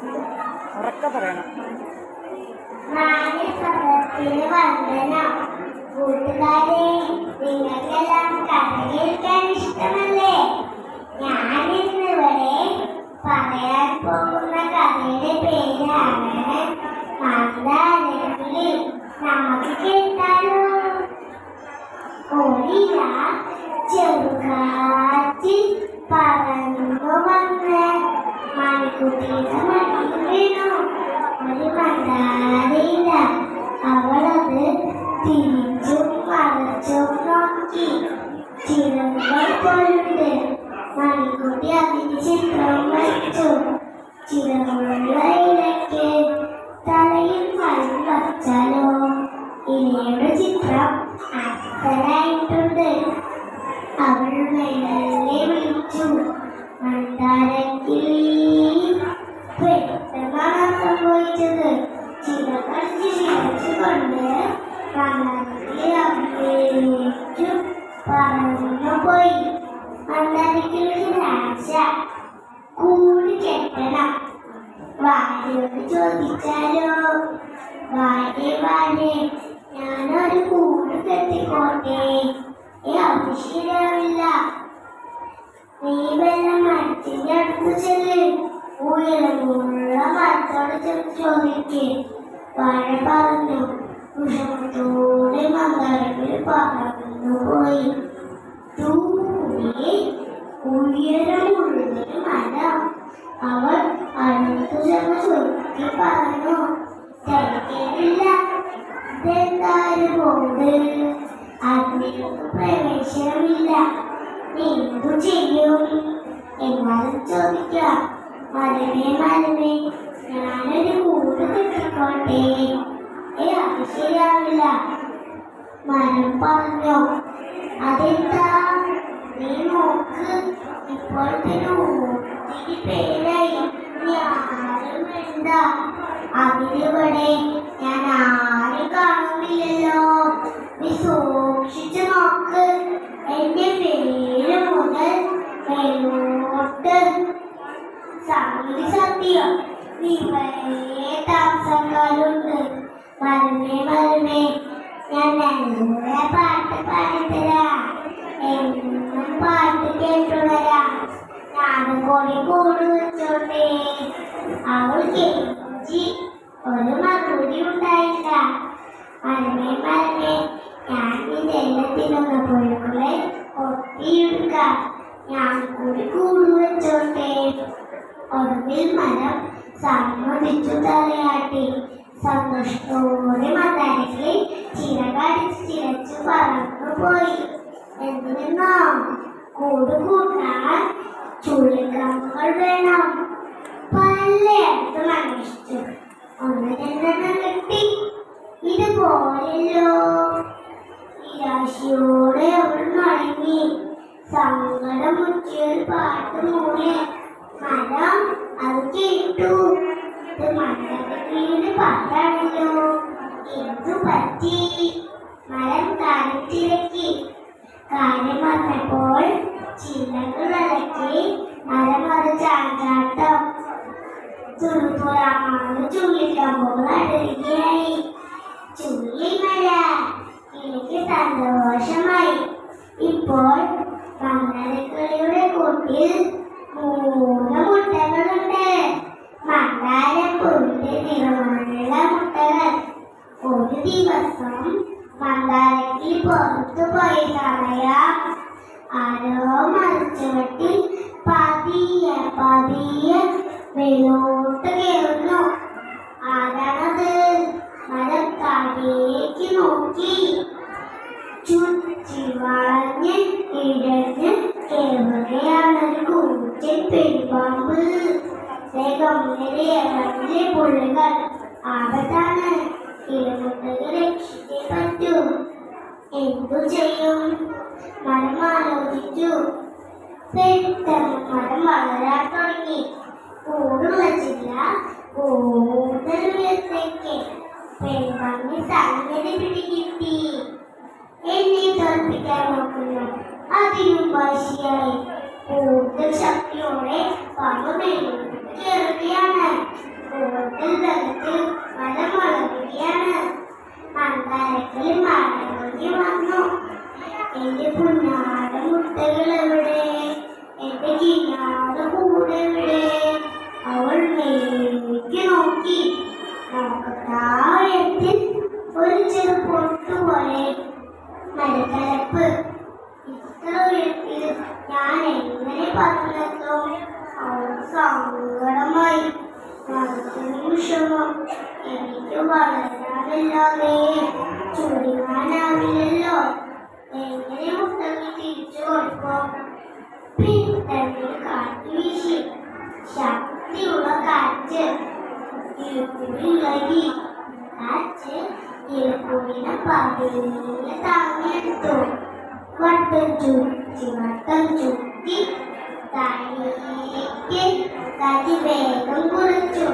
ഉറക്കെ പറയണം മാന്യസദസ്സിന് വന്ദനം കൂട്ടുകാരെ നിങ്ങൾക്കെല്ലാം കഥ കേൾക്കാൻ ഇഷ്ടമല്ലേ ഞാൻ ഇന്നിവിടെ പറയാൻ പോകുന്ന കഥയുടെ പേരാണ് മന്ദാരത്തില് നമുക്ക് കേട്ടാലോ ഒരില ചെറുകാറ്റിൽ പറന്നു വന്ന് മണിക്കുട്ടിയുടെ മടിയിൽ വീണു ഒരു മന്ദാരയില്ല അവളത് തിരിച്ചും മറച്ചും നോക്കി ചിറങ്ങൾ പോലുണ്ട് മണിക്കുട്ടി അതിന് ചിത്രം വരച്ചു ചിറകുള്ള ഇലയ്ക്ക് തലയിൽ മരം വച്ചാലോ ഇലയുടെ ചിത്രം അസലായിട്ടുണ്ട് അവൾ മെല്ലെ വിളിച്ചു മന്ദാരക്കിളി പെട്ടെന്നാണ് സംഭവിച്ചത് ചിലകൾ ചിരിച്ചുകൊണ്ട് മന്ദാരക്കിളി അവിടേക്കു പറന്നു പോയി മന്ദാരക്കിളിക്ക് ആശ കൂടി കെട്ടണം ഭാര്യയോട് ചോദിച്ചാലോ ഭാര്യ ഭാര്യ ഞാനൊരു കൂട് കെട്ടിക്കോട്ടെ ഏ അത് ശരിയാവില്ല നീ വെള്ളം മരത്തിന്റെ അടുത്ത് ചെല്ല് ഉയരമുള്ള മരത്തോട് ചെന്ന് ചോദിക്ക് വാഴ പറഞ്ഞു കുഷമത്തോടെ മന്ദാരത്തിൽ പറന്നു പോയി ദൂരെ ഉയരമുള്ളൊരു മരം അവൾ അടുത്തു ചെന്ന് ചുരുക്കി പറഞ്ഞു തിരക്കേടില്ല ഇതെന്തായാലും പോണ്ട് അതിലേക്ക് പ്രവേശനമില്ല നീ എന്തു ചെയ്യും എന്നാലും ചോദിക്കാം മരമേ മരമേ ഞാനൊരു കൂട് കിട്ടിക്കോട്ടെ ഏ അത് ശരിയാവില്ല മരം പറഞ്ഞു അതെന്താ നീ നോക്ക് ഇപ്പോൾ തന്നെ ഒത്തിരി പേരായി നീ ആരും വേണ്ട അതിലിവിടെ ഞാൻ ആരും കാണുന്നില്ലല്ലോ നീ സൂക്ഷിച്ചു നോക്ക് എന്റെ പേര് മുതൽ മേലോട്ട് സംഗതി സത്യം നിറയെ താമസക്കാരുണ്ട് മരമേ മരമേ ഞാൻ നല്ല പാട്ട് പാടിത്തരാം എന്നും പാട്ട് കേട്ടുണരാം ഞാനും കൂടി കൂട് വെച്ചോട്ടെ അവൾ കെഞ്ചി ഒരു മറുപടി ഉണ്ടായില്ല മരമേ മരമേ ഞാൻ ഇതെല്ലാത്തിനൊന്ന് പുഴുക്കളെ ഒത്തിയെടുക്കാം ഞാൻ കൂടി കൂട് വെച്ചോട്ടെ ഒടുവിൽ മരം സമ്മതിച്ചു തലയാട്ടി സന്തോഷത്തോടെ മന്ദാരയ്ക്ക് ചിറകടിച്ച് ചിരച്ചു പറന്നു പോയി എന്തിനാ കൂട് കൂട്ടാൻ ചുള്ളിക്കമ്പുകൾ വേണം പലയിടത്തും അന്വേഷിച്ചു ഒന്ന് രണ്ടെണ്ണം കിട്ടി ഇത് പോരല്ലോ നിരാശയോടെ അവൾ മടങ്ങി സങ്കടം മുറ്റിയൊരു പാട്ട് മൂളി മരം അത് കേട്ടു ഇത് മണ്ടയുടെ പാട്ടാണല്ലോ എന്തു പറ്റി മരം കാലത്തിരക്കി കാര്യം വന്നപ്പോൾ ചില്ലകൾ ഇളക്കി മരം അത് ചാഞ്ചാട്ടം തുറുതുറാമാണ് ചുള്ളിക്കമ്പുകൾ അടുകയായി ചുള്ളിമല എനിക്ക് സന്തോഷമായി ഇപ്പോൾ മന്ദരക്കിളിയുടെ കൂട്ടിൽ മൂന്ന് മുട്ടകളുണ്ട് മന്ദാരപ്പൂവിന്റെ നിറമുള്ള മുട്ടകൾ ഒരു ദിവസം മന്ദാരത്തിൽ പുറത്തു പോയ സമയം ആരോ മറിച്ചുവട്ടിൽ പതിയെ പതിയെ വെള്ളോട്ട് കയറുന്നു ആരാണത് മരം താഴേക്ക് നോക്കി ചുറ്റി വളഞ്ഞ് ഇടഞ്ഞ് കയറുകയാണൊരു കൂറ്റൻ പെരുപാമ്പ് ഗംഭീര ഇറങ്ങിലെ പുള്ളികൾ ആപത്താണ് കിളിമുട്ടകൾ രക്ഷിച്ചേ പറ്റൂ എന്തു ചെയ്യും മരം ആലോചിച്ചു പെട്ടെന്ന് മരം വളരാൻ തുടങ്ങി കൂടുവച്ചില്ല കൂടുതൽ ഉയരത്തേക്ക് പെൺപന്നി സംഗതി പിടികിട്ടി എന്നെ തോൽപ്പിക്കാൻ നോക്കുന്നു അതിനും വാശിയായി കൂടുതൽ ശക്തിയോടെ പാമ്പ് മേലോട്ട് കയറുകയാണ് ഒരു തരത്തിൽ മരം വളരുകയാണ് മന്ദാരത്തിൽ മരങ്ങി വന്നു എന്റെ പുന്നാട മുട്ടകൾ എവിടെ എന്റെ കിനാട കൂടെ എവിടെ അവൾ മേലേക്ക് നോക്കി നോക്കത്താഴത്തിൽ ഒരു ചെറു പൊട്ടുപോലെ മരക്കലപ്പ് ഇത്ര ഉയരത്തിൽ ഞാൻ എങ്ങനെ പറഞ്ഞെത്തും അവൾ സങ്കടമായി മനസ്സിന് വിഷമം എനിക്ക് വളരാനല്ലാതെ ചുരുങ്ങാനാവില്ലല്ലോ എങ്ങനെ മുട്ടകൾ തിരിച്ചു കൊടുക്കും പിന്നെ കാറ്റ് വീശി ശക്തിയുള്ള കാറ്റ് ഇരുപ്പുടി ഇളകി കാറ്റ് ഇരുപ്പുടിനെ പതിയെ താങ്ങിയെടുത്തു വട്ടം ചുറ്റി വട്ടം ചുറ്റി താഴേക്ക് കാറ്റ് വേഗം കുറച്ചു